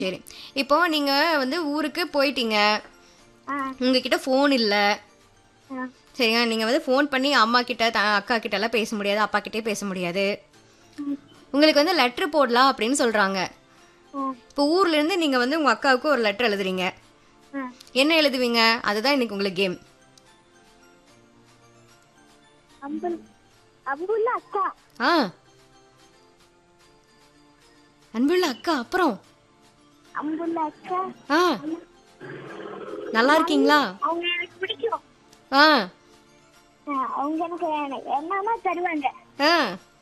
சரி இப்போ நீங்க வந்து ஊருக்கு போயிட்டீங்க ஆ உங்ககிட்ட ஃபோன் இல்லை ஆ சரிங்க நீங்க வந்து ஃபோன் பண்ணி அம்மா கிட்ட த அக்கா கிட்ட எல்லாம் பேச முடியாது அப்பா கிட்டே பேச முடியாது உங்களுக்கு வந்து லெட்டர் போடலாம் அப்படின்னு சொல்றாங்க ஆ இப்போ ஊர்ல இருந்து நீங்க வந்து உங்க அக்காவுக்கு ஒரு லெட்டர் எழுதுறீங்க ஆ என்ன எழுதுவீங்க அதுதான் இன்னைக்கு உங்களுக்கு கேம் அம்புல் அம்புல்ல அக்கா ஆ அன்புள்ள அக்கா அப்புறம் அம்புல்ல அக்கா ஆ நல்லா இருக்கீங்களா அவங்க எனக்கு பிடிக்கும் ஆ ஆ, அவங்க எனக்கு எனக்கு என்னமா தருவாங்க ஆ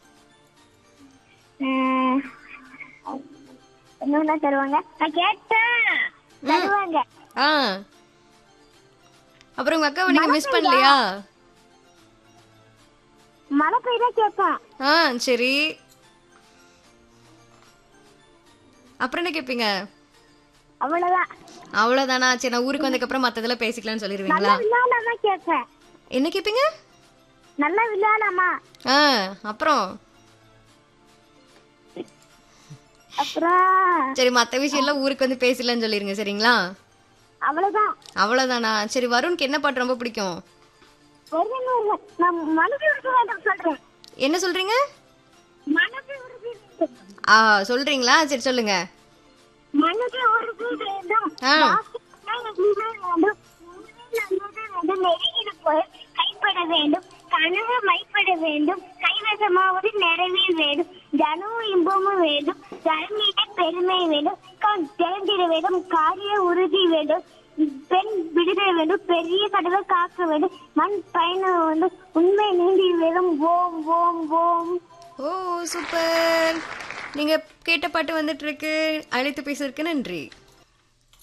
ம், என்னென்ன தருவாங்க நான் கேட்டேன் தருவாங்க ஆ அப்புறம் உங்க அக்காவை நீங்க மிஸ் பண்ணலையா மழை பெய்தா கேட்பேன் ஆ சரி அப்புறம் என்ன கேட்பீங்க அவ்வளவுதான் அவ்வளோதானா சரி நான் ஊருக்கு வந்ததுக்கப்புறம் மற்றதெல்லாம் பேசிக்கலாம்னு நல்லா சொல்லிடுவீங்களா விளையாடாமா கேட்பேன் என்ன கேட்பீங்க நல்லா விளையாடாமா ஆ அப்புறம் அப்புறம் சரி மற்ற விஷயம்லாம் ஊருக்கு வந்து பேசலன்னு சொல்லிருங்க சரிங்களா அவ்வளவுதான் அவ்வளோதானா சரி வருண்க்கு என்ன பாட்டு ரொம்ப பிடிக்கும் வருவேன் வருவேன் நான் மனது உறுதி வேண்டும் சொல்றேன் என்ன சொல்றீங்க மனது உறுதி வேண்டும் ஆ சொல்றீங்களா சரி சொல்லுங்க மனது உறுதி வேண்டும் ஆ. வாசிப்பதை எண்ணிட வேண்டும் உண்மை நல்லது வேண்டும் நெருங்கின போய் கைப்பட வேண்டும் கனவு மைப்பட வேண்டும் கைவசமாவது நிறைவே வேண்டும் தனமும் இன்பமும் வேண்டும் தர்மீக பெருமை வேண்டும் கண் திறந்திட வேண்டும் காரிய உறுதி வேண்டும் பெண் விடுதலை வேண்டும் பெரிய கடலை காக்க வேண்டும் மண் பயணம் வேண்டும் உண்மை நீந்தி வேண்டும் ஓம் ஓம் ஓம் ஓ சூப்பர் நீங்க கேட்ட பாட்டு வந்துட்டு இருக்கு அழைத்து பேசுறதுக்கு நன்றி